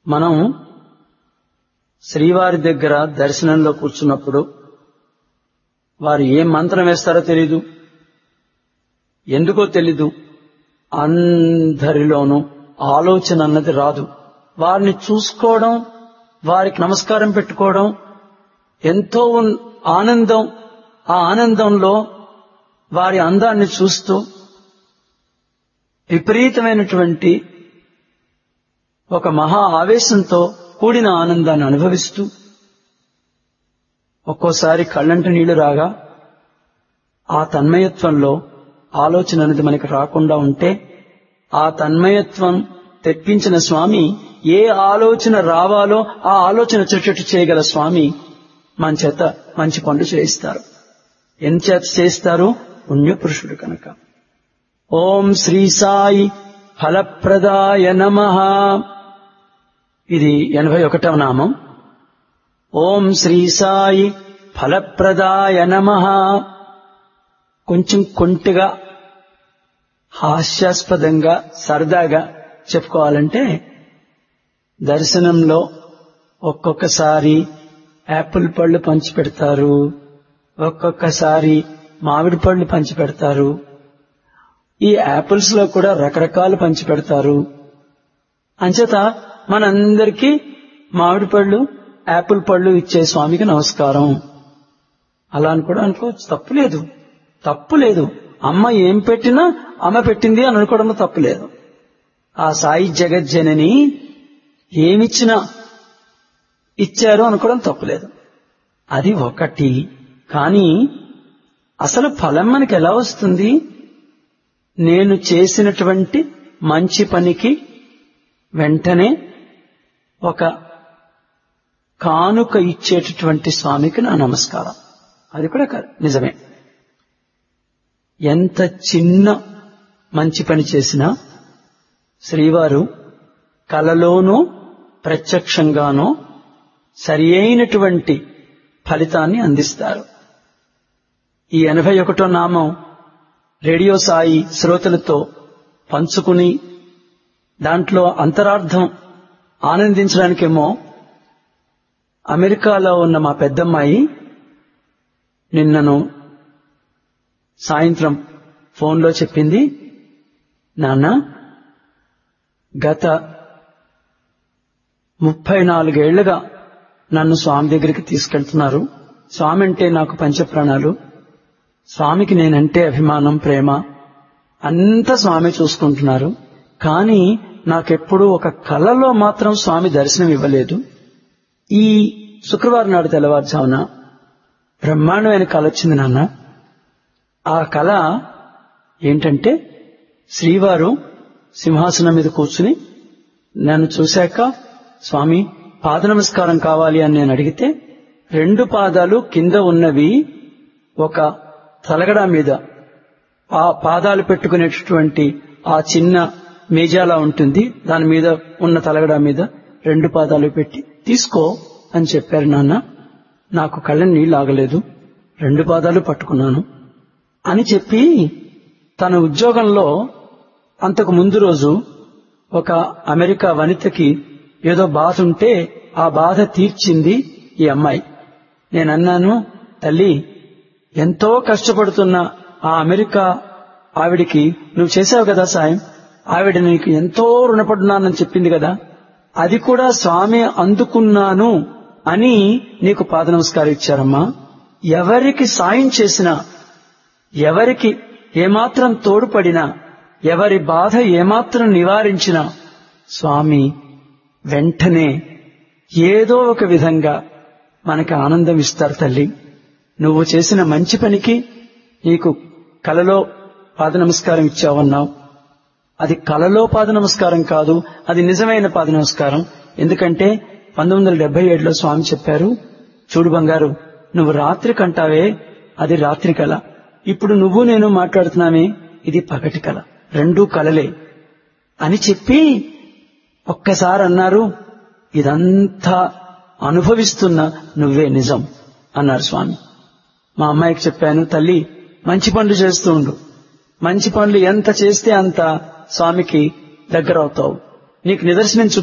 మనం శ్రీవారి దగ్గర దర్శనంలో కూర్చున్నప్పుడు వారు ఏం మంత్రం వేస్తారో తెలీదు ఎందుకో తెలీదు అందరిలోనూ ఆలోచన అన్నది రాదు వారిని చూసుకోవడం వారికి నమస్కారం పెట్టుకోవడం ఎంతో ఉన్- ఆనందం ఆ ఆనందంలో వారి అందాన్ని చూస్తూ విపరీతమైనటువంటి ఒక మహా ఆవేశంతో కూడిన ఆనందాన్ని అనుభవిస్తూ ఒక్కోసారి కళ్ళంట నీళ్లు రాగా ఆ తన్మయత్వంలో ఆలోచన అనేది మనకి రాకుండా ఉంటే ఆ తన్మయత్వం తెప్పించిన స్వామి ఏ ఆలోచన రావాలో ఆ ఆలోచన వచ్చేటట్టు చేయగల స్వామి మన చేత మంచి పనులు చేయిస్తారు ఎంచేత చేయిస్తారు పుణ్యపురుషుడు కనుక ఓం శ్రీ సాయి ఫలప్రదాయ నమ ఇది ఎనభై ఒకటవ నామం ఓం శ్రీ సాయి ఫలప్రదాయ నమ కొంచెం కొంటిగా హాస్యాస్పదంగా సరదాగా చెప్పుకోవాలంటే దర్శనంలో ఒక్కొక్కసారి యాపిల్ పళ్ళు పంచి పెడతారు ఒక్కొక్కసారి మామిడి పళ్ళు పంచి పెడతారు ఈ యాపిల్స్ లో కూడా రకరకాలు పంచి పెడతారు అంచేత మనందరికీ మామిడి పళ్ళు యాపిల్ పళ్ళు ఇచ్చే స్వామికి నమస్కారం అలా అని కూడా అనుకోవచ్చు తప్పు లేదు తప్పు లేదు అమ్మ ఏం పెట్టినా అమ్మ పెట్టింది అని అనుకోవడంలో తప్పు లేదు ఆ సాయి జగజ్జనని ఏమిచ్చినా ఇచ్చారు అనుకోవడం తప్పులేదు అది ఒకటి కానీ అసలు ఫలం మనకి ఎలా వస్తుంది నేను చేసినటువంటి మంచి పనికి వెంటనే ఒక కానుక ఇచ్చేటటువంటి స్వామికి నా నమస్కారం అది కూడా క- నిజమే ఎంత చిన్న మంచి పని చేసినా శ్రీవారు కలలోనూ ప్రత్యక్షంగానూ సరి అయినటువంటి ఫలితాన్ని అందిస్తారు ఈ ఎనభై ఒకటో నామం రేడియో సాయి శ్రోతలతో పంచుకుని దాంట్లో అంతరార్థం ఆనందించడానికేమో అమెరికాలో ఉన్న మా పెద్దమ్మాయి నిన్నను సాయంత్రం ఫోన్లో చెప్పింది నాన్న గత ముప్పై నాలుగేళ్లుగా నన్ను స్వామి దగ్గరికి తీసుకెళ్తున్నారు స్వామి అంటే నాకు పంచప్రాణాలు స్వామికి నేనంటే అభిమానం ప్రేమ అంతా స్వామి చూసుకుంటున్నారు కానీ నాకెప్పుడు ఒక కళలో మాత్రం స్వామి దర్శనం ఇవ్వలేదు ఈ శుక్రవారం నాడు తెల్లవారుజామున బ్రహ్మాండమైన కళ వచ్చింది నాన్న ఆ కళ ఏంటంటే శ్రీవారు సింహాసనం మీద కూర్చుని నన్ను చూశాక స్వామి పాద నమస్కారం కావాలి అని నేను అడిగితే రెండు పాదాలు కింద ఉన్నవి ఒక తలగడా మీద ఆ పాదాలు పెట్టుకునేటటువంటి ఆ చిన్న మేజాలా ఉంటుంది దాని మీద ఉన్న తలగడా మీద రెండు పాదాలు పెట్టి తీసుకో అని చెప్పారు నాన్న నాకు కళ్ళ నీళ్ళు ఆగలేదు రెండు పాదాలు పట్టుకున్నాను అని చెప్పి తన ఉద్యోగంలో అంతకు ముందు రోజు ఒక అమెరికా వనితకి ఏదో బాధ ఉంటే ఆ బాధ తీర్చింది ఈ అమ్మాయి నేనన్నాను తల్లి ఎంతో కష్టపడుతున్న ఆ అమెరికా ఆవిడికి నువ్వు చేశావు కదా సాయం ఆవిడ నీకు ఎంతో రుణపడున్నానని చెప్పింది కదా అది కూడా స్వామి అందుకున్నాను అని నీకు పాద నమస్కారం ఇచ్చారమ్మా ఎవరికి సాయం చేసినా ఎవరికి ఏమాత్రం తోడ్పడినా ఎవరి బాధ ఏమాత్రం నివారించినా స్వామి వెంటనే ఏదో ఒక విధంగా మనకి ఆనందం ఇస్తారు తల్లి నువ్వు చేసిన మంచి పనికి నీకు కలలో పాద నమస్కారం ఇచ్చావన్నావు అది కలలో పాద నమస్కారం కాదు అది నిజమైన పాద నమస్కారం ఎందుకంటే పంతొమ్మిది వందల డెబ్బై ఏడులో స్వామి చెప్పారు చూడు బంగారు నువ్వు రాత్రి కంటావే అది రాత్రి కళ ఇప్పుడు నువ్వు నేను మాట్లాడుతున్నామే ఇది పగటి కళ రెండూ కలలే అని చెప్పి ఒక్కసారి అన్నారు ఇదంతా అనుభవిస్తున్న నువ్వే నిజం అన్నారు స్వామి మా అమ్మాయికి చెప్పాను తల్లి మంచి పనులు చేస్తూ ఉండు మంచి పనులు ఎంత చేస్తే అంత స్వామికి దగ్గర అవుతావు నీకు నిదర్శనం